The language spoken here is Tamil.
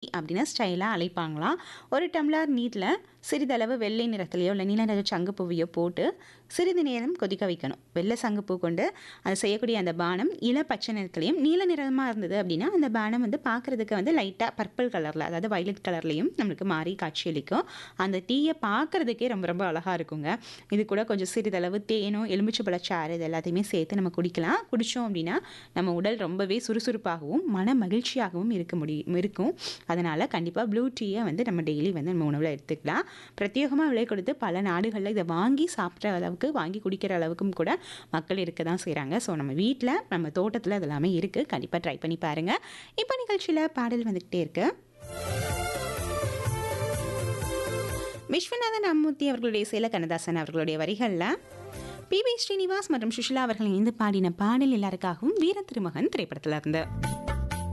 அப்படின்னு ஸ்டைலாக அழைப்பாங்களாம் ஒரு டம்ளர் நீட்டில் சிறிதளவு வெள்ளை நிறத்துலையோ இல்லை நீல நிற சங்குப்பூவையோ போட்டு சிறிது நேரம் கொதிக்க வைக்கணும் வெள்ளை சங்குப்பூ கொண்டு அது செய்யக்கூடிய அந்த பானம் இள பச்சை நிறத்துலையும் நீல நிறமாக இருந்தது அப்படின்னா அந்த பானம் வந்து பார்க்குறதுக்கு வந்து லைட்டாக பர்பிள் கலரில் அதாவது வயலட் கலர்லேயும் நம்மளுக்கு மாறி காட்சியளிக்கும் அந்த டீயை பார்க்குறதுக்கே ரொம்ப ரொம்ப அழகாக இருக்குங்க இது கூட கொஞ்சம் சிறிதளவு தேனும் எலுமிச்சைப்பழ சாறு இது எல்லாத்தையுமே சேர்த்து நம்ம குடிக்கலாம் குடித்தோம் அப்படின்னா நம்ம உடல் ரொம்பவே சுறுசுறுப்பாகவும் மன மகிழ்ச்சியாகவும் இருக்க முடியும் இருக்கும் அதனால் கண்டிப்பாக ப்ளூ டீயை வந்து நம்ம டெய்லி வந்து நம்ம உணவில் எடுத்துக்கலாம் பிரத்யேகமாக விலை கொடுத்து பல நாடுகளில் இதை வாங்கி சாப்பிட்ற அளவுக்கு வாங்கி குடிக்கிற அளவுக்கும் கூட மக்கள் இருக்க தான் செய்கிறாங்க ஸோ நம்ம வீட்டில் நம்ம தோட்டத்தில் இது எல்லாமே இருக்குது கண்டிப்பாக ட்ரை பண்ணி பாருங்கள் இப்போ நிகழ்ச்சியில் பாடல் வந்துக்கிட்டே இருக்கு விஸ்வநாதன் அம்மூர்த்தி அவர்களுடைய சேல கண்ணதாசன் அவர்களுடைய வரிகளில் பி வி ஸ்ரீனிவாஸ் மற்றும் சுஷிலா அவர்கள் இணைந்து பாடின பாடல் எல்லாருக்காகவும் வீர திருமகன் திரைப்படத்தில் இருந்து